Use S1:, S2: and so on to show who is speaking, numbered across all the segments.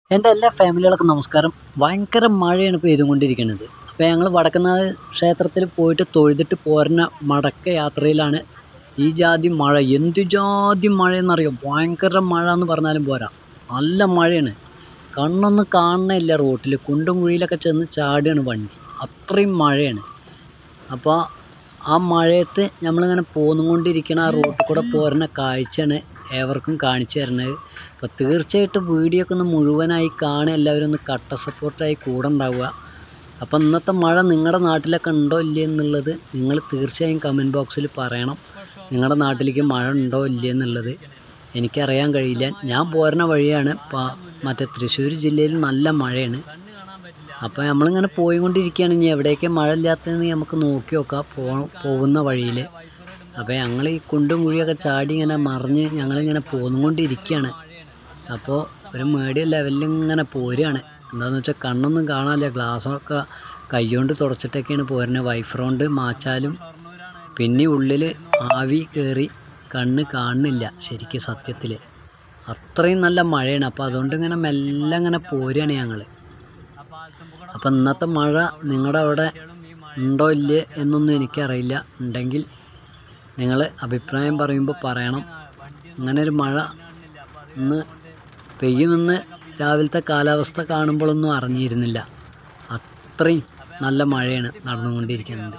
S1: എൻ്റെ എല്ലാ ഫാമിലികൾക്കും നമസ്കാരം ഭയങ്കര മഴയാണ് പെയ്തുകൊണ്ടിരിക്കുന്നത് അപ്പോൾ ഞങ്ങൾ വടക്കുന്നാഥ ക്ഷേത്രത്തിൽ പോയിട്ട് തൊഴുതിട്ട് പോരുന്ന മടക്ക യാത്രയിലാണ് ഈ ജാതി മഴ എന്ത് ജാതി മഴയെന്നറിയോ ഭയങ്കര മഴ എന്ന് പറഞ്ഞാലും പോരാ നല്ല മഴയാണ് കണ്ണൊന്നും കാണുന്നില്ല റോട്ടിൽ കുണ്ടും കുഴിയിലൊക്കെ ചെന്ന് ചാടുകയാണ് വണ്ടി അത്രയും മഴയാണ് അപ്പോൾ ആ മഴയത്ത് നമ്മളിങ്ങനെ പോന്നുകൊണ്ടിരിക്കണ ആ റോട്ടിൽ കൂടെ പോരുന്ന കാഴ്ചയാണ് ഏവർക്കും കാണിച്ചു തരുന്നത് അപ്പോൾ തീർച്ചയായിട്ടും വീഡിയോ ഒക്കെ ഒന്ന് മുഴുവനായി കാണുക എല്ലാവരും ഒന്ന് കട്ട സപ്പോർട്ടായി കൂടെ ഉണ്ടാവുക അപ്പോൾ ഇന്നത്തെ മഴ നിങ്ങളുടെ നാട്ടിലൊക്കെ ഉണ്ടോ ഇല്ലേ എന്നുള്ളത് നിങ്ങൾ തീർച്ചയായും കമൻറ്റ് ബോക്സിൽ പറയണം നിങ്ങളുടെ നാട്ടിലേക്ക് മഴ ഉണ്ടോ ഇല്ലേ എന്നുള്ളത് എനിക്കറിയാൻ കഴിയില്ല ഞാൻ പോരുന്ന വഴിയാണ് പ- മറ്റേ തൃശ്ശൂർ ജില്ലയിൽ നല്ല മഴയാണ് അപ്പോൾ നമ്മളിങ്ങനെ പോയിക്കൊണ്ടിരിക്കുകയാണ് ഇനി എവിടെയൊക്കെ മഴ ഇല്ലാത്തതെന്ന് നമുക്ക് നോക്കി നോക്കാം പോ പോകുന്ന വഴിയിൽ അപ്പോൾ ഞങ്ങൾ ഈ കുണ്ടും കുഴിയൊക്കെ ചാടി ഇങ്ങനെ മറിഞ്ഞ് ഞങ്ങളിങ്ങനെ പോന്നുകൊണ്ടിരിക്കുകയാണ് അപ്പോൾ ഒരു മീഡിയം ലെവലിൽ ഇങ്ങനെ പോരുകയാണ് എന്താണെന്ന് വെച്ചാൽ കണ്ണൊന്നും കാണാനില്ല ഗ്ലാസ്സൊക്കെ കൈകൊണ്ട് തുടച്ചിട്ടൊക്കെയാണ് പോരുന്നത് വൈഫർ കൊണ്ട് മാച്ചാലും പിന്നെ ഉള്ളിൽ ആവി കയറി കണ്ണ് കാണുന്നില്ല ശരിക്കും സത്യത്തിൽ അത്രയും നല്ല മഴയാണ് അപ്പോൾ അതുകൊണ്ട് ഇങ്ങനെ മെല്ലെ ഇങ്ങനെ പോരുകയാണ് ഞങ്ങൾ അപ്പം ഇന്നത്തെ മഴ നിങ്ങളുടെ അവിടെ ഉണ്ടോ ഇല്ലേ എന്നൊന്നും എനിക്കറിയില്ല ഉണ്ടെങ്കിൽ നിങ്ങൾ അഭിപ്രായം പറയുമ്പോൾ പറയണം അങ്ങനെ ഒരു മഴ ഇന്ന് പെയ്യുമെന്ന് രാവിലത്തെ കാലാവസ്ഥ കാണുമ്പോഴൊന്നും അറിഞ്ഞിരുന്നില്ല അത്രയും നല്ല മഴയാണ് നടന്നുകൊണ്ടിരിക്കുന്നത്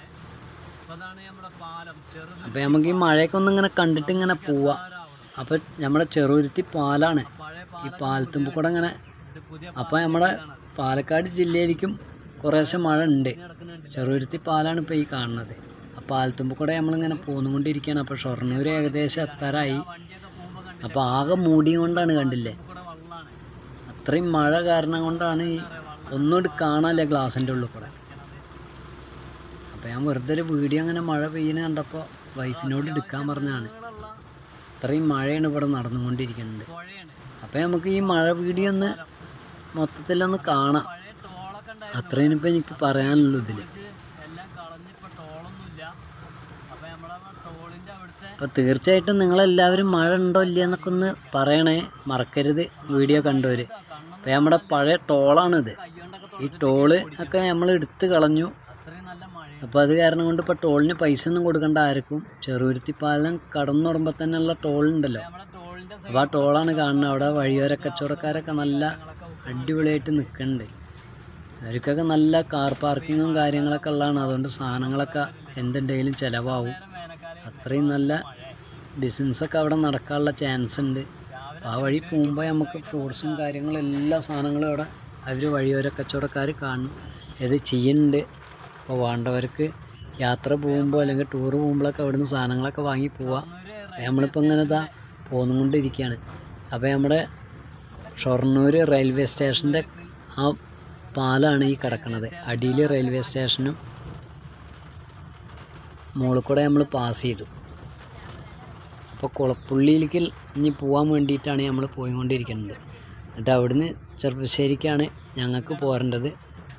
S1: അപ്പോൾ നമുക്ക് ഈ മഴയൊക്കെ ഒന്ന് ഇങ്ങനെ കണ്ടിട്ട് ഇങ്ങനെ പോവാം അപ്പോൾ നമ്മുടെ ചെറുരുത്തി പാലാണ് ഈ പാലത്തുമ്പോൾ കൂടെ ഇങ്ങനെ അപ്പോൾ നമ്മുടെ പാലക്കാട് ജില്ലയിലേക്കും കുറേശ്ശെ മഴ ഉണ്ട് ചെറുരുത്തി പാലാണ് ഇപ്പോൾ ഈ കാണുന്നത് ആ പാലത്തുമ്പോൾ കൂടെ നമ്മളിങ്ങനെ പോന്നുകൊണ്ടിരിക്കുകയാണ് അപ്പോൾ ഷൊർണൂർ ഏകദേശം എത്താറായി അപ്പോൾ ആകെ മൂടിയും കൊണ്ടാണ് കണ്ടില്ലേ അത്രയും മഴ കാരണം കൊണ്ടാണ് ഈ ഒന്നുകൂടി കാണാല്ലേ ഗ്ലാസിൻ്റെ ഉള്ളിൽ കൂടെ അപ്പോൾ ഞാൻ വെറുതെ ഒരു വീഡിയോ അങ്ങനെ മഴ പെയ്യുന്ന കണ്ടപ്പോൾ വൈഫിനോട് എടുക്കാൻ പറഞ്ഞതാണ് അത്രയും മഴയാണ് ഇവിടെ നടന്നുകൊണ്ടിരിക്കുന്നത് അപ്പോൾ നമുക്ക് ഈ മഴ വീഡിയോ ഒന്ന് മൊത്തത്തിലൊന്ന് കാണാം അത്രയും ഇപ്പോൾ എനിക്ക് പറയാനുള്ളൂ ഇതിൽ അപ്പോൾ തീർച്ചയായിട്ടും നിങ്ങളെല്ലാവരും മഴ ഉണ്ടോ ഇല്ല എന്നൊക്കെ ഒന്ന് പറയണേ മറക്കരുത് വീഡിയോ കണ്ടവർ അപ്പോൾ നമ്മുടെ പഴയ ടോളാണിത് ഈ ടോള് ഒക്കെ നമ്മൾ എടുത്ത് കളഞ്ഞു അപ്പോൾ അത് കാരണം കൊണ്ട് ഇപ്പോൾ ടോളിന് പൈസ ഒന്നും കൊടുക്കേണ്ട ആർക്കും ചെറുരുത്തി പാലം കടന്നുറമ്പുമ്പോൾ തന്നെയുള്ള ടോളുണ്ടല്ലോ അപ്പോൾ ആ ടോളാണ് കാണുന്നത് അവിടെ വഴിയോര കച്ചവടക്കാരൊക്കെ നല്ല അടിപൊളിയായിട്ട് നിൽക്കുന്നുണ്ട് അവർക്കൊക്കെ നല്ല കാർ പാർക്കിങ്ങും കാര്യങ്ങളൊക്കെ ഉള്ളതാണ് അതുകൊണ്ട് സാധനങ്ങളൊക്കെ എന്തുണ്ടെങ്കിലും ചിലവാകും അത്രയും നല്ല ബിസിനസ്സൊക്കെ അവിടെ നടക്കാനുള്ള ചാൻസ് ഉണ്ട് ആ വഴി പോകുമ്പോൾ നമുക്ക് ഫ്രൂട്ട്സും കാര്യങ്ങളും എല്ലാ സാധനങ്ങളും അവിടെ അവർ വഴിയോര കച്ചവടക്കാർ കാണും ഇത് ചെയ്യുന്നുണ്ട് അപ്പോൾ വേണ്ടവർക്ക് യാത്ര പോകുമ്പോൾ അല്ലെങ്കിൽ ടൂർ പോകുമ്പോഴൊക്കെ അവിടുന്ന് സാധനങ്ങളൊക്കെ വാങ്ങി പോവാം നമ്മളിപ്പോൾ ഇങ്ങനെ ഇതാ പോന്നുകൊണ്ടിരിക്കുകയാണ് അപ്പോൾ നമ്മുടെ ഷൊർണൂർ റെയിൽവേ സ്റ്റേഷൻ്റെ ആ പാലാണ് ഈ കിടക്കുന്നത് അടിയിൽ റെയിൽവേ സ്റ്റേഷനും മുകളിൽ കൂടെ നമ്മൾ പാസ് ചെയ്തു അപ്പോൾ കുളപ്പുള്ളിയിലേക്ക് ഇനി പോകാൻ വേണ്ടിയിട്ടാണ് നമ്മൾ പോയിക്കൊണ്ടിരിക്കുന്നത് എന്നിട്ട് അവിടുന്ന് ചെറുപ്പശ്ശേരിക്കാണ് ഞങ്ങൾക്ക് പോരേണ്ടത്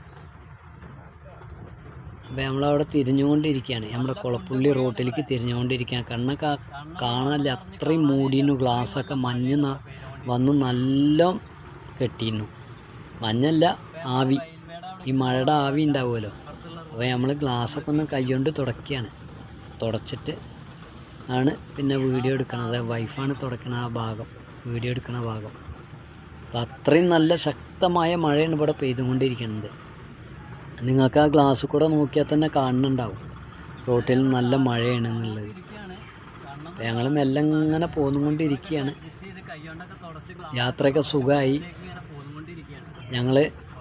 S1: അപ്പോൾ നമ്മളവിടെ തിരിഞ്ഞുകൊണ്ടിരിക്കുകയാണ് നമ്മുടെ കുളപ്പുള്ളി റോട്ടിലേക്ക് തിരിഞ്ഞുകൊണ്ടിരിക്കുകയാണ് കണ്ണൊക്കെ ആ- കാണാനില്ല അത്രയും മൂടിയിരുന്നു ഗ്ലാസ്സൊക്കെ മഞ്ഞ് ന- വന്ന് നല്ല കെട്ടിയിരുന്നു മഞ്ഞല്ല ആവി ഈ മഴയുടെ ആവി ഉണ്ടാവുമല്ലോ അപ്പോൾ നമ്മൾ ഗ്ലാസ്സൊക്കെ ഒന്ന് കൈകൊണ്ട് തുടക്കുകയാണ് തുടച്ചിട്ട് ആണ് പിന്നെ വീഡിയോ എടുക്കണത് വൈഫാണ് തുടക്കണ ആ ഭാഗം വീഡിയോ എടുക്കണ ഭാഗം അപ്പോൾ അത്രയും നല്ല ശക്തമായ മഴയാണ് ഇവിടെ പെയ്തുകൊണ്ടിരിക്കുന്നത് നിങ്ങൾക്ക് ആ ഗ്ലാസ് കൂടെ നോക്കിയാൽ തന്നെ കാണുന്നുണ്ടാവും റോട്ടിൽ നല്ല മഴയാണ് എന്നുള്ളത് അപ്പോൾ ഞങ്ങൾ മെല്ലെ ഇങ്ങനെ പോന്നുകൊണ്ടിരിക്കുകയാണ് യാത്രയൊക്കെ സുഖമായി ഞങ്ങൾ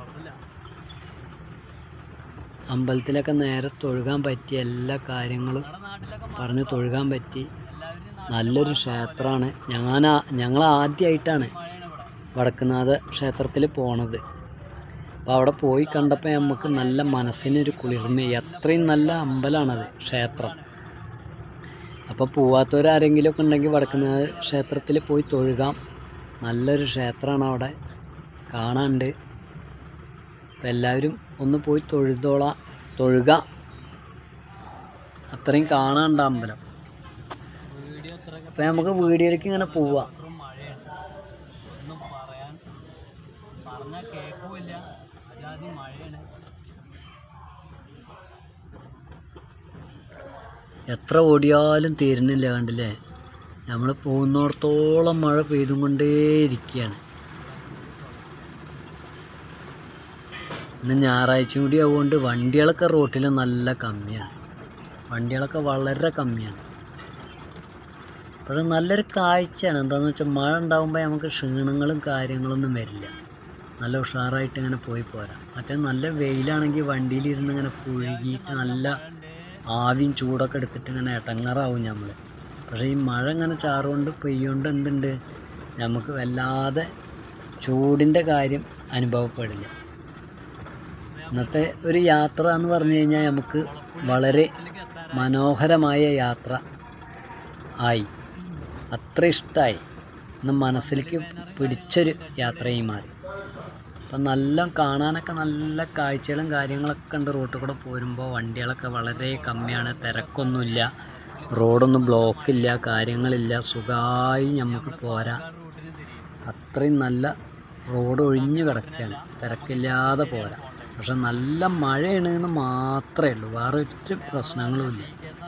S1: അമ്പലത്തിലൊക്കെ നേരെ തൊഴുകാൻ പറ്റിയ എല്ലാ കാര്യങ്ങളും പറഞ്ഞ് തൊഴുകാൻ പറ്റി നല്ലൊരു ക്ഷേത്രമാണ് ഞാൻ ഞങ്ങൾ ആദ്യമായിട്ടാണ് വടക്കുന്നാഥ ക്ഷേത്രത്തിൽ പോണത് അപ്പോൾ അവിടെ പോയി കണ്ടപ്പോൾ നമുക്ക് നല്ല മനസ്സിനൊരു കുളിർമയായി അത്രയും നല്ല അമ്പലമാണത് ക്ഷേത്രം അപ്പോൾ പോവാത്തവരാരെങ്കിലും ഒക്കെ ഉണ്ടെങ്കിൽ വടക്കുന്നാഥ ക്ഷേത്രത്തിൽ പോയി തൊഴുകാം നല്ലൊരു ക്ഷേത്രമാണ് അവിടെ കാണാണ്ട് അപ്പോൾ എല്ലാവരും ഒന്ന് പോയി തൊഴുതോളാം തൊഴുക അത്രയും കാണാണ്ട് അമ്പലം അപ്പോൾ നമുക്ക് വീഡിയോയിലേക്ക് ഇങ്ങനെ പോവാം പറഞ്ഞാൽ കേൾക്കില്ല അജാതി മഴയാണ് എത്ര ഓടിയാലും തീരുന്നില്ല കണ്ടില്ലേ നമ്മൾ പോകുന്നിടത്തോളം മഴ പെയ്തും കൊണ്ടേയിരിക്കുകയാണ് ഇന്ന് ഞായറാഴ്ച കൂടി ആവുകൊണ്ട് വണ്ടികളൊക്കെ റോട്ടിൽ നല്ല കമ്മിയാണ് വണ്ടികളൊക്കെ വളരെ കമ്മിയാണ് പക്ഷെ നല്ലൊരു കാഴ്ചയാണ് എന്താണെന്ന് വെച്ചാൽ മഴ ഉണ്ടാകുമ്പോൾ നമുക്ക് ക്ഷീണങ്ങളും കാര്യങ്ങളൊന്നും വരില്ല നല്ല ഉഷാറായിട്ട് ഇങ്ങനെ പോയി പോരാം മറ്റേ നല്ല വെയിലാണെങ്കിൽ വണ്ടിയിലിരുന്ന് ഇങ്ങനെ പുഴുകിയിട്ട് നല്ല ആവിയും ചൂടൊക്കെ എടുത്തിട്ട് ഇങ്ങനെ ഇടങ്ങറാവും നമ്മൾ പക്ഷേ ഈ മഴ ഇങ്ങനെ ചാറുകൊണ്ട് പെയ്യുകൊണ്ട് എന്തുണ്ട് നമുക്ക് വല്ലാതെ ചൂടിൻ്റെ കാര്യം അനുഭവപ്പെടില്ല ഇന്നത്തെ ഒരു യാത്ര എന്ന് പറഞ്ഞു കഴിഞ്ഞാൽ നമുക്ക് വളരെ മനോഹരമായ യാത്ര ആയി അത്ര ഇഷ്ടമായി ഇന്ന് മനസ്സിലേക്ക് പിടിച്ചൊരു യാത്രയായി മാറി അപ്പം നല്ല കാണാനൊക്കെ നല്ല കാഴ്ചകളും കാര്യങ്ങളൊക്കെ ഉണ്ട് റോട്ടിൽ കൂടെ പോരുമ്പോൾ വണ്ടികളൊക്കെ വളരെ കമ്മിയാണ് തിരക്കൊന്നുമില്ല റോഡൊന്നും ബ്ലോക്കില്ല കാര്യങ്ങളില്ല സുഖമായി നമുക്ക് പോരാ അത്രയും നല്ല റോഡ് ഒഴിഞ്ഞു കിടക്കുകയാണ് തിരക്കില്ലാതെ പോരാ പക്ഷെ നല്ല മഴയാണ് എന്ന് മാത്രമേ ഉള്ളൂ വേറെ ഒരു പ്രശ്നങ്ങളുമില്ല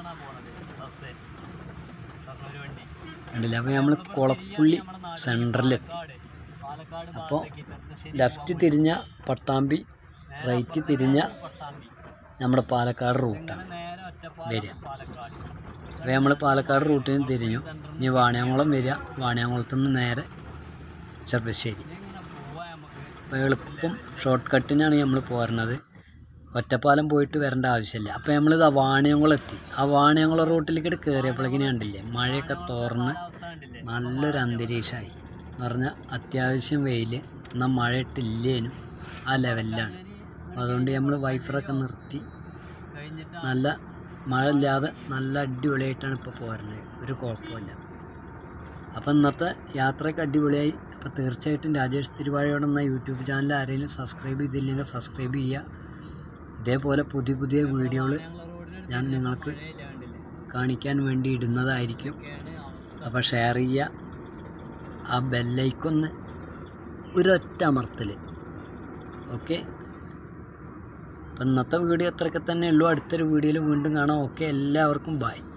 S1: കണ്ടില്ല അപ്പോൾ നമ്മൾ കുളപ്പുള്ളി സെൻറ്ററിലെത്തി അപ്പോൾ ലെഫ്റ്റ് തിരിഞ്ഞ പട്ടാമ്പി റൈറ്റ് തിരിഞ്ഞ നമ്മുടെ പാലക്കാട് റൂട്ടാണ് വരിക അപ്പോൾ നമ്മൾ പാലക്കാട് റൂട്ടിന് തിരിഞ്ഞു ഇനി വാണിയംകുളം വരിക വാണിയംകുളത്തു നിന്ന് നേരെ ചെറുപ്പശ്ശേരി അപ്പോൾ എളുപ്പം ഷോർട്ട് കട്ടിനാണ് നമ്മൾ പോരുന്നത് ഒറ്റപ്പാലം പോയിട്ട് വരേണ്ട ആവശ്യമില്ല അപ്പോൾ നമ്മളിത് ആ വാണിയംകുളം എത്തി ആ വാണിയംകുളം റൂട്ടിലേക്ക് കയറിയപ്പോഴേക്കിനെ കണ്ടില്ലേ മഴയൊക്കെ തോർന്ന് നല്ലൊരു അന്തരീക്ഷമായി എന്ന് പറഞ്ഞാൽ അത്യാവശ്യം വെയിൽ എന്നാൽ മഴ ഇട്ടില്ലേനും ആ ലെവലിലാണ് അപ്പോൾ അതുകൊണ്ട് നമ്മൾ വൈഫറൊക്കെ നിർത്തി നല്ല മഴ ഇല്ലാതെ നല്ല അടിപൊളിയായിട്ടാണ് ഇപ്പോൾ പോരുന്നത് ഒരു കുഴപ്പമില്ല അപ്പോൾ ഇന്നത്തെ യാത്രയൊക്കെ അടിപൊളിയായി അപ്പോൾ തീർച്ചയായിട്ടും രാജേഷ് തിരുവാഴയോട് എന്ന യൂട്യൂബ് ചാനൽ ആരെങ്കിലും സബ്സ്ക്രൈബ് ചെയ്തില്ലെങ്കിൽ സബ്സ്ക്രൈബ് ചെയ്യുക ഇതേപോലെ പുതിയ പുതിയ വീഡിയോകൾ ഞാൻ നിങ്ങൾക്ക് കാണിക്കാൻ വേണ്ടി ഇടുന്നതായിരിക്കും അപ്പോൾ ഷെയർ ചെയ്യുക ആ ബെല്ലൈക്കൊന്ന് ഒരൊറ്റ അമർത്തൽ ഓക്കെ അപ്പം ഇന്നത്തെ വീഡിയോ അത്രയൊക്കെ തന്നെ ഉള്ളൂ അടുത്തൊരു വീഡിയോയിൽ വീണ്ടും കാണാം ഓക്കെ എല്ലാവർക്കും ബൈ